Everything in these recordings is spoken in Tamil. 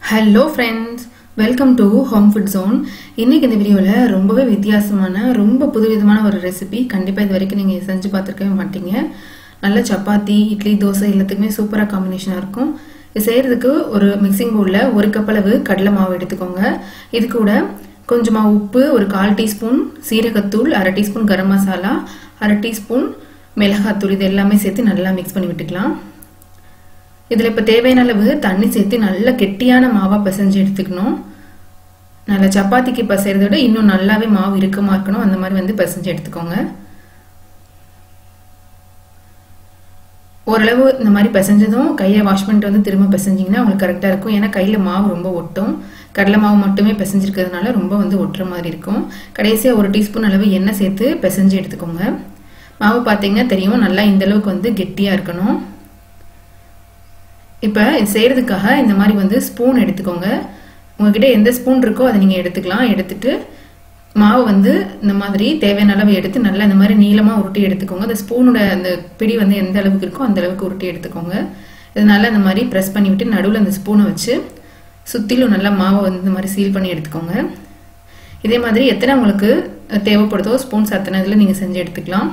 hello friends welcome to home food zone இன்னைக்கு இந்த வீடியோவில் ரொம்பவே வித்தியாசமான ரொம்ப புதுவிதமான ஒரு ரெசிபி கண்டிப்பாக இது வரைக்கும் நீங்கள் செஞ்சு பார்த்துருக்கவே மாட்டீங்க நல்ல சப்பாத்தி இட்லி தோசை எல்லாத்துக்குமே சூப்பராக காம்பினேஷனாக இருக்கும் இது செய்கிறதுக்கு ஒரு மிக்சிங் பவுலில் ஒரு கப் அளவு கடலை மாவு எடுத்துக்கோங்க இது கூட கொஞ்சமாக உப்பு ஒரு கால் டீஸ்பூன் சீரகத்தூள் அரை டீஸ்பூன் கரம் மசாலா அரை டீஸ்பூன் மிளகாத்தூள் இது எல்லாமே சேர்த்து நல்லா மிக்ஸ் பண்ணி விட்டுக்கலாம் இதில் இப்போ தேவையான அளவு தண்ணி சேர்த்து நல்ல கெட்டியான மாவாக பிசைஞ்சு எடுத்துக்கணும் நல்ல சப்பாத்திக்கு பிசைறத விட இன்னும் நல்லாவே மாவு இறுக்கமாக இருக்கணும் அந்த மாதிரி வந்து பிசைஞ்சு எடுத்துக்கோங்க ஓரளவு இந்த மாதிரி பிசைஞ்சதும் கையை வாஷ் பண்ணிட்டு வந்து திரும்ப பிசைஞ்சிங்கன்னா உங்களுக்கு கரெக்டாக இருக்கும் ஏன்னா கையில் மாவு ரொம்ப ஒட்டும் கடலை மாவு மட்டுமே பிசைஞ்சிருக்கிறதுனால ரொம்ப வந்து ஒட்டுற மாதிரி இருக்கும் கடைசியாக ஒரு டீஸ்பூன் அளவு எண்ணெய் சேர்த்து பிசைஞ்சு எடுத்துக்கோங்க மாவு பார்த்தீங்கன்னா தெரியும் நல்லா இந்த அளவுக்கு வந்து கெட்டியாக இருக்கணும் இப்போ இது செய்கிறதுக்காக இந்த மாதிரி வந்து ஸ்பூன் எடுத்துக்கோங்க உங்ககிட்ட எந்த ஸ்பூன் இருக்கோ அதை நீங்கள் எடுத்துக்கலாம் எடுத்துட்டு மாவு வந்து இந்த மாதிரி தேவையான அளவு எடுத்து நல்லா இந்த மாதிரி நீளமாக உருட்டி எடுத்துக்கோங்க அந்த ஸ்பூனோட அந்த பிடி வந்து எந்த அளவுக்கு இருக்கோ அந்த அளவுக்கு உருட்டி எடுத்துக்கோங்க இதனால இந்த மாதிரி ப்ரெஸ் பண்ணி விட்டு நடுவில் அந்த ஸ்பூனை வச்சு சுற்றிலும் நல்லா மாவை வந்து இந்த மாதிரி சீல் பண்ணி எடுத்துக்கோங்க இதே மாதிரி எத்தனை உங்களுக்கு தேவைப்படுதோ ஸ்பூன்ஸ் அத்தனை இதில் நீங்கள் செஞ்சு எடுத்துக்கலாம்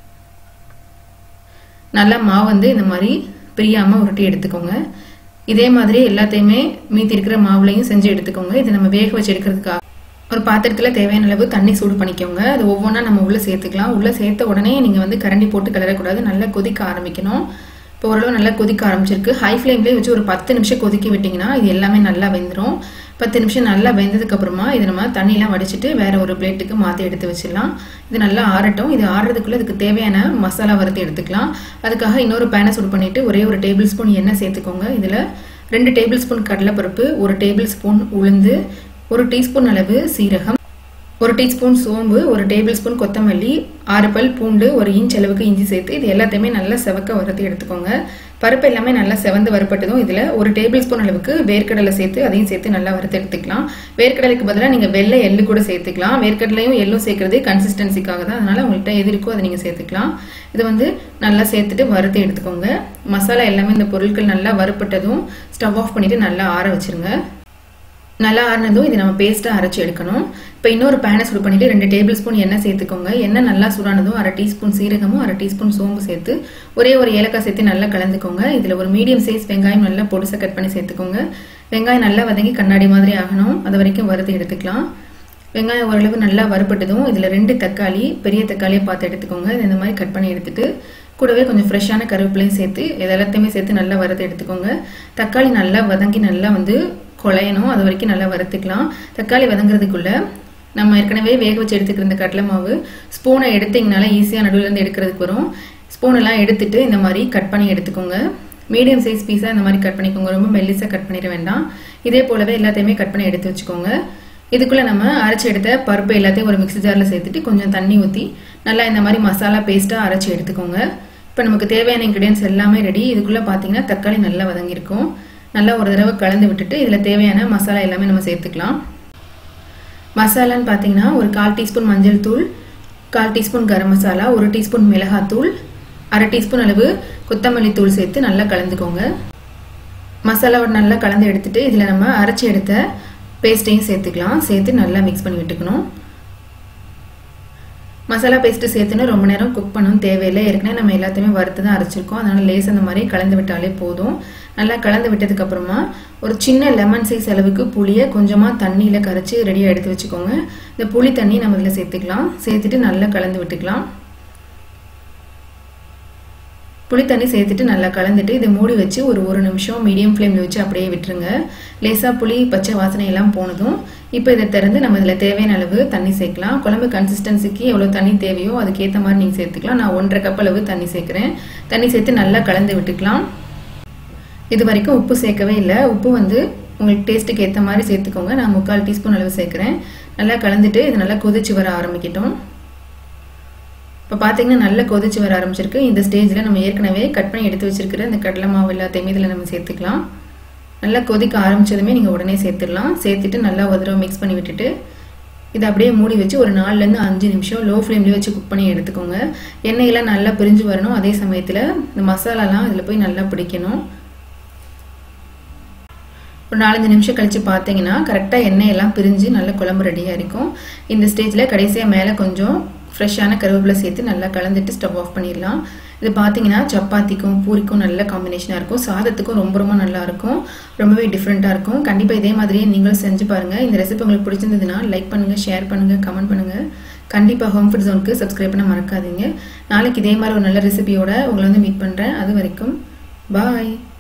நல்லா மாவு வந்து இந்த மாதிரி பிரியாமல் உருட்டி எடுத்துக்கோங்க இதே மாதிரி எல்லாத்தையுமே மீதி இருக்கிற மாவுலையும் செஞ்சு எடுத்துக்கோங்க இது நம்ம வேக வச்சு எடுக்கிறதுக்காக ஒரு பாத்திரத்தில் தேவையான அளவு தண்ணி சூடு பண்ணிக்கோங்க அது ஒவ்வொன்றா நம்ம உள்ளே சேர்த்துக்கலாம் உள்ளே சேர்த்த உடனே நீங்கள் வந்து கரண்டி போட்டு கிளறக்கூடாது நல்லா கொதிக்க ஆரம்பிக்கணும் இப்போ ஓரளவு நல்லா கொதிக்க ஆரம்பிச்சிருக்கு ஹை ஃப்ளேம்லேயே வச்சு ஒரு பத்து நிமிஷம் கொதிக்க விட்டிங்கன்னா இது எல்லாமே நல்லா வெந்துடும் பத்து நிமிஷம் நல்லா வெந்ததுக்கு அப்புறமா இது நம்ம தண்ணியெலாம் வடிச்சிட்டு வேற ஒரு பிளேட்டுக்கு மாற்றி எடுத்து வச்சிடலாம் இது நல்லா ஆறட்டும் இது ஆறுறதுக்குள்ளே இதுக்கு தேவையான மசாலா வறுத்து எடுத்துக்கலாம் அதுக்காக இன்னொரு பேனை சூடு பண்ணிவிட்டு ஒரே ஒரு டேபிள் ஸ்பூன் எண்ணெய் சேர்த்துக்கோங்க இதில் ரெண்டு டேபிள் ஸ்பூன் கடலைப்பருப்பு ஒரு டேபிள் ஸ்பூன் உளுந்து ஒரு டீஸ்பூன் அளவு சீரகம் ஒரு டீஸ்பூன் சோம்பு ஒரு டேபிள் ஸ்பூன் கொத்தமல்லி ஆறு பல் பூண்டு ஒரு இன்ச் அளவுக்கு இஞ்சி சேர்த்து இது எல்லாத்தையுமே நல்லா செவக்க வறுத்து எடுத்துக்கோங்க பருப்பு எல்லாமே நல்லா செவந்து வறுப்பட்டதும் இதில் ஒரு டேபிள் ஸ்பூன் அளவுக்கு வேர்க்கடலை சேர்த்து அதையும் சேர்த்து நல்லா வறுத்து எடுத்துக்கலாம் வேர்க்கடலைக்கு பதிலாக நீங்கள் வெள்ளை எள்ளு கூட சேர்த்துக்கலாம் வேர்க்கடலையும் எள்ளும் சேர்க்கறது கன்சிஸ்டன்சிக்காக தான் அதனால் உங்கள்கிட்ட எது இருக்கோ அதை நீங்கள் சேர்த்துக்கலாம் இது வந்து நல்லா சேர்த்துட்டு வறுத்து எடுத்துக்கோங்க மசாலா எல்லாமே இந்த பொருட்கள் நல்லா வறுப்பட்டதும் ஸ்டவ் ஆஃப் பண்ணிவிட்டு நல்லா ஆற வச்சுருங்க நல்லா ஆறினதும் இது நம்ம பேஸ்ட்டாக அரைச்சி எடுக்கணும் இப்போ இன்னொரு பேனை சூடு பண்ணிவிட்டு ரெண்டு டேபிள் ஸ்பூன் எண்ணெய் சேர்த்துக்கோங்க எண்ணெய் நல்லா சூடானதும் அரை டீஸ்பூன் சீரகமும் அரை டீஸ்பூன் சோம்பு சேர்த்து ஒரே ஒரு ஏலக்காய் சேர்த்து நல்லா கலந்துக்கோங்க இதில் ஒரு மீடியம் சைஸ் வெங்காயம் நல்லா பொடிசை கட் பண்ணி சேர்த்துக்கோங்க வெங்காயம் நல்லா வதங்கி கண்ணாடி மாதிரி ஆகணும் அது வரைக்கும் வறுத்து எடுத்துக்கலாம் வெங்காயம் ஓரளவு நல்லா வறுப்பட்டதும் இதில் ரெண்டு தக்காளி பெரிய தக்காளியை பார்த்து எடுத்துக்கோங்க இந்த மாதிரி கட் பண்ணி எடுத்துட்டு கூடவே கொஞ்சம் ஃப்ரெஷ்ஷான கருவேப்பிலையும் சேர்த்து இது எல்லாத்தையுமே சேர்த்து நல்லா வறுத்து எடுத்துக்கோங்க தக்காளி நல்லா வதங்கி நல்லா வந்து குழையணும் அது வரைக்கும் நல்லா வறுத்துக்கலாம் தக்காளி வதங்குறதுக்குள்ள நம்ம ஏற்கனவே வேக வச்சு எடுத்துக்கிற இந்த கடலை மாவு ஸ்பூனை எடுத்தீங்கனால ஈஸியாக நடுவிலேருந்து எடுக்கிறதுக்கு வரும் ஸ்பூனெல்லாம் எடுத்துட்டு இந்த மாதிரி கட் பண்ணி எடுத்துக்கோங்க மீடியம் சைஸ் பீஸாக இந்த மாதிரி கட் பண்ணிக்கோங்க ரொம்ப மெல்லிஸாக கட் பண்ணிட வேண்டாம் இதே போலவே எல்லாத்தையுமே கட் பண்ணி எடுத்து வச்சுக்கோங்க இதுக்குள்ளே நம்ம அரைச்சி எடுத்த பருப்பு எல்லாத்தையும் ஒரு மிக்ஸி ஜாரில் சேர்த்துட்டு கொஞ்சம் தண்ணி ஊற்றி நல்லா இந்த மாதிரி மசாலா பேஸ்ட்டாக அரைச்சி எடுத்துக்கோங்க இப்போ நமக்கு தேவையான இன்க்ரீடியன்ஸ் எல்லாமே ரெடி இதுக்குள்ளே பார்த்தீங்கன்னா தக்காளி நல்லா வதங்கியிருக்கும் நல்லா ஒரு தடவை கலந்து விட்டுட்டு இதில் தேவையான மசாலா எல்லாமே நம்ம சேர்த்துக்கலாம் மசாலான்னு பார்த்தீங்கன்னா ஒரு கால் டீஸ்பூன் மஞ்சள் தூள் கால் டீஸ்பூன் கரம் மசாலா ஒரு டீஸ்பூன் மிளகாத்தூள் அரை டீஸ்பூன் அளவு கொத்தமல்லி தூள் சேர்த்து நல்லா கலந்துக்கோங்க மசாலாவோட நல்லா கலந்து எடுத்துட்டு இதில் நம்ம அரைச்சி எடுத்த பேஸ்ட்டையும் சேர்த்துக்கலாம் சேர்த்து நல்லா மிக்ஸ் பண்ணி விட்டுக்கணும் மசாலா பேஸ்ட்டு சேர்த்துன்னு ரொம்ப நேரம் குக் பண்ணணும் தேவையில்லை ஏற்கனவே நம்ம எல்லாத்தையுமே வறுத்து தான் அரைச்சிருக்கோம் அதனால் லேஸ் அந்த மாதிரி கலந்து விட்டாலே போதும் நல்லா கலந்து விட்டதுக்கப்புறமா ஒரு சின்ன லெமன் சைஸ் அளவுக்கு புளியை கொஞ்சமாக தண்ணியில் கரைச்சி ரெடியாக எடுத்து வச்சுக்கோங்க இந்த புளி தண்ணி நம்ம இதில் சேர்த்துக்கலாம் சேர்த்துட்டு நல்லா கலந்து விட்டுக்கலாம் புளி தண்ணி சேர்த்துட்டு நல்லா கலந்துட்டு இதை மூடி வச்சு ஒரு ஒரு நிமிஷம் மீடியம் ஃப்ளேமில் வச்சு அப்படியே விட்டுருங்க லேசாக புளி பச்சை வாசனை எல்லாம் போனதும் இப்போ இதை திறந்து நம்ம இதில் தேவையான அளவு தண்ணி சேர்க்கலாம் குழம்பு கன்சிஸ்டன்சிக்கு எவ்வளோ தண்ணி தேவையோ அதுக்கேற்ற மாதிரி நீங்கள் சேர்த்துக்கலாம் நான் ஒன்றரை கப் அளவு தண்ணி சேர்க்குறேன் தண்ணி சேர்த்து நல்லா கலந்து விட்டுக்கலாம் இது வரைக்கும் உப்பு சேர்க்கவே இல்லை உப்பு வந்து உங்களுக்கு டேஸ்ட்டுக்கு ஏற்ற மாதிரி சேர்த்துக்கோங்க நான் முக்கால் டீஸ்பூன் அளவு சேர்க்குறேன் நல்லா கலந்துட்டு இது நல்லா கொதிச்சு வர ஆரம்பிக்கட்டும் இப்போ பார்த்தீங்கன்னா நல்லா கொதிச்சு வர ஆரம்பிச்சிருக்கு இந்த ஸ்டேஜில் நம்ம ஏற்கனவே கட் பண்ணி எடுத்து வச்சிருக்கிற இந்த கடலை மாவு எல்லாத்தையுமே இதில் நம்ம சேர்த்துக்கலாம் நல்லா கொதிக்க ஆரம்பிச்சதுமே நீங்கள் உடனே சேர்த்துடலாம் சேர்த்துட்டு நல்லா ஒரு தடவை மிக்ஸ் பண்ணி விட்டுட்டு இதை அப்படியே மூடி வச்சு ஒரு நாலுலேருந்து அஞ்சு நிமிஷம் லோ ஃப்ளேம்லேயே வச்சு குக் பண்ணி எடுத்துக்கோங்க எண்ணெயெல்லாம் நல்லா பிரிஞ்சு வரணும் அதே சமயத்தில் இந்த மசாலாலாம் இதில் போய் நல்லா பிடிக்கணும் ஒரு நாலஞ்சு நிமிஷம் கழிச்சு பார்த்தீங்கன்னா கரெக்டாக எண்ணெய் எல்லாம் பிரிஞ்சு நல்ல குழம்பு ரெடியாக இருக்கும் இந்த ஸ்டேஜில் கடைசியாக மேலே கொஞ்சம் ஃப்ரெஷ்ஷான கருவேப்பிலை சேர்த்து நல்லா கலந்துட்டு ஸ்டவ் ஆஃப் பண்ணிடலாம் இது பார்த்தீங்கன்னா சப்பாத்திக்கும் பூரிக்கும் நல்ல காம்பினேஷனாக இருக்கும் சாதத்துக்கும் ரொம்ப ரொம்ப நல்லா இருக்கும் ரொம்பவே டிஃப்ரெண்ட்டாக இருக்கும் கண்டிப்பாக இதே மாதிரியே நீங்களும் செஞ்சு பாருங்கள் இந்த ரெசிபி உங்களுக்கு பிடிச்சிருந்ததுன்னா லைக் பண்ணுங்கள் ஷேர் பண்ணுங்கள் கமெண்ட் பண்ணுங்கள் கண்டிப்பாக ஹோம் ஃபுட் ஜோனுக்கு சப்ஸ்கிரைப் பண்ண மறக்காதீங்க நாளைக்கு இதே மாதிரி ஒரு நல்ல ரெசிபியோட உங்களை வந்து மீட் பண்ணுறேன் அது வரைக்கும் பாய்